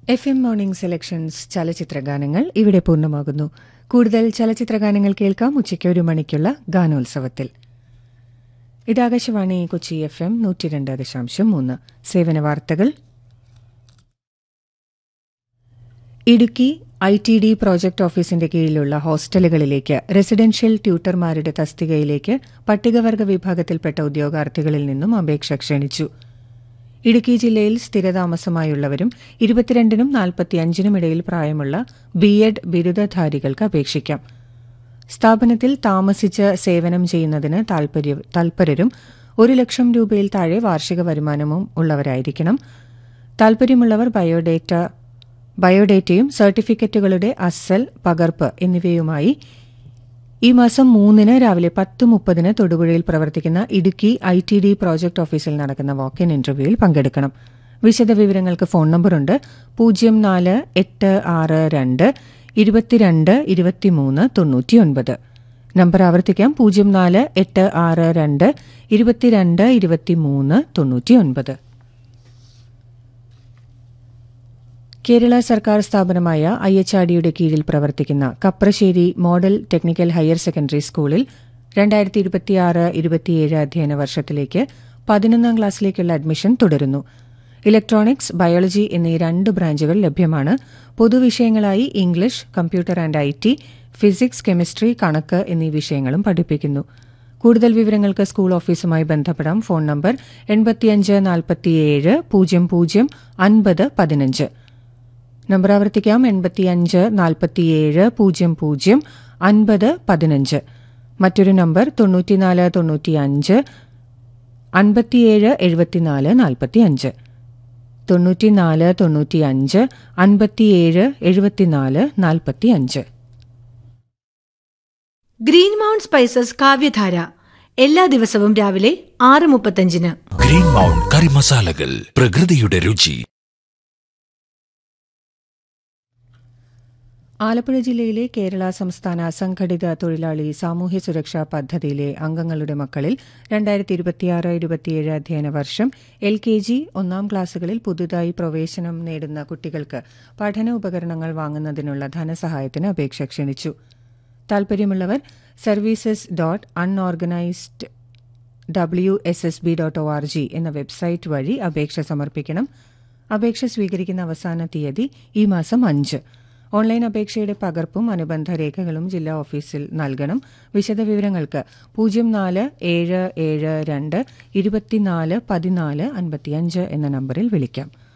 F M morning selections ചലച്ചിത്ര ഗാനങ്ങൾ ഇവിടെ പൂർണ്ണമാകുന്നു കൂടുതൽ ചലച്ചിത്ര ഗാനങ്ങൾ കേൾക്കാം ഉച്ചയ്ക്ക് ഒരു മണിക്കുള്ള ഗാനോത്സവത്തിൽ ഇത് ആകാശവാണി കൊച്ചി എഫ് എം നൂറ്റി രണ്ട് ദശാംശം മൂന്ന് സേവന വാർത്തകൾ Idukki I T D project ഓഫീസിന്റെ കീഴിലുള്ള ഹോസ്റ്റലുകളിലേക്ക് റെസിഡൻഷ്യൽ ട്യൂട്ടർമാരുടെ തസ്തികയിലേക്ക് പട്ടികവർഗ വിഭാഗത്തിൽപ്പെട്ട ഉദ്യോഗാർത്ഥികളിൽ നിന്നും അപേക്ഷ ക്ഷണിച്ചു ഇടുക്കി ജില്ലയിൽ സ്ഥിരതാമസമായുള്ളവരും ഇരുപത്തിരണ്ടിനും നാൽപ്പത്തിയഞ്ചിനും ഇടയിൽ പ്രായമുള്ള ബി എഡ് ബിരുദധാരികൾക്ക് അപേക്ഷിക്കാം സ്ഥാപനത്തിൽ താമസിച്ച് സേവനം ചെയ്യുന്നതിന് താൽപര്യ- തൽപരരും ഒരു ലക്ഷം രൂപയിൽ താഴെ വാർഷിക വരുമാനവും ഉള്ളവരായിരിക്കണം താൽപര്യമുള്ളവർ ബയോഡേറ്റ ബയോഡേറ്റയും സർട്ടിഫിക്കറ്റുകളുടെ അസൽ പകർപ്പ് എന്നിവയുമായി ഈ മാസം മൂന്നിന് രാവിലെ പത്ത് മുപ്പതിന് തൊടുപുഴയിൽ പ്രവർത്തിക്കുന്ന Idukki I T D project ഓഫീസിൽ നടക്കുന്ന വാക്ക് ഇൻ ഇന്റർവ്യൂവിൽ പങ്കെടുക്കണം വിശദവിവരങ്ങൾക്ക് ഫോൺ നമ്പറുണ്ട് പൂജ്യം നാല് എട്ട് ആറ് രണ്ട് ഇരുപത്തിരണ്ട് ഇരുപത്തിമൂന്ന് തൊണ്ണൂറ്റിയൊൻപത് നമ്പർ ആവർത്തിക്കാം പൂജ്യം നാല് എട്ട് ആറ് രണ്ട് ഇരുപത്തിരണ്ട് ഇരുപത്തിമൂന്ന് തൊണ്ണൂറ്റിയൊൻപത് കേരള സർക്കാർ സ്ഥാപനമായ ഐ എച്ച് ആർ ഡിയുടെ കീഴിൽ പ്രവർത്തിക്കുന്ന Kaprassery model technical higher secondary സ്കൂളിൽ രണ്ടായിരത്തി ഇരുപത്തിയാറ് ഇരുപത്തിയേഴ് അധ്യയന വർഷത്തിലേക്ക് പതിനൊന്നാം ക്ലാസ്സിലേക്കുള്ള അഡ്മിഷൻ തുടരുന്നു ഇലക്ട്രോണിക്സ് ബയോളജി എന്നീ രണ്ട് ബ്രാഞ്ചുകൾ ലഭ്യമാണ് പൊതുവിഷയങ്ങളായി English computer and I T physics chemistry കണക്ക് എന്നീ വിഷയങ്ങളും പഠിപ്പിക്കുന്നു കൂടുതൽ വിവരങ്ങൾക്ക് സ്കൂൾ ഓഫീസുമായി ബന്ധപ്പെടാം ഫോൺ നമ്പർ എൺപത്തിയഞ്ച് നാൽപ്പത്തിയേഴ് പൂജ്യം പൂജ്യം അൻപത് പതിനഞ്ച് നമ്പർ ആവർത്തിക്കാം എൺപത്തിയഞ്ച് നാൽപ്പത്തിയേഴ് പൂജ്യം പൂജ്യം അൻപത് പതിനഞ്ച് മറ്റൊരു നമ്പർ തൊണ്ണൂറ്റിനാല് തൊണ്ണൂറ്റിയഞ്ച് അൻപത്തിയേഴ് എഴുപത്തിനാല് നാൽപ്പത്തിയഞ്ച് തൊണ്ണൂറ്റിനാല് തൊണ്ണൂറ്റിയഞ്ച് അൻപത്തിയേഴ് എഴുപത്തിനാല് നാൽപ്പത്തിയഞ്ച് ഗ്രീൻ മൗണ്ട് സ്പൈസസ് കാവ്യധാര എല്ലാ ദിവസവും രാവിലെ ആറ് മുപ്പത്തഞ്ചിന് ഗ്രീൻ മൗണ്ട് കറി മസാലകൾ പ്രകൃതിയുടെ രുചി ആലപ്പുഴ ജില്ലയിലെ കേരള സംസ്ഥാന അസംഘടിത തൊഴിലാളി സാമൂഹ്യ സുരക്ഷാ പദ്ധതിയിലെ അംഗങ്ങളുടെ മക്കളിൽ രണ്ടായിരത്തി ഇരുപത്തിയാറ് ഇരുപത്തിയേഴ് അധ്യയന വർഷം എൽ കെ ജി ഒന്നാം ക്ലാസുകളിൽ പുതുതായി പ്രവേശനം നേടുന്ന കുട്ടികൾക്ക് പഠന ഉപകരണങ്ങൾ വാങ്ങുന്നതിനുള്ള ധനസഹായത്തിന് അപേക്ഷ ക്ഷണിച്ചു താൽപര്യമുള്ളവർ services dot unorganised W S S B dot O R G എന്ന വെബ്സൈറ്റ് വഴി അപേക്ഷ സമർപ്പിക്കണം അപേക്ഷ സ്വീകരിക്കുന്ന അവസാന തീയതി ഈ മാസം അഞ്ച് ഓൺലൈൻ അപേക്ഷയുടെ പകർപ്പും അനുബന്ധ രേഖകളും ജില്ലാ ഓഫീസിൽ നൽകണം വിശദവിവരങ്ങൾക്ക് പൂജ്യം നാല് ഏഴ് ഏഴ് രണ്ട് ഇരുപത്തിനാല് പതിനാല് അൻപത്തിയഞ്ച് എന്ന നമ്പറിൽ വിളിക്കാം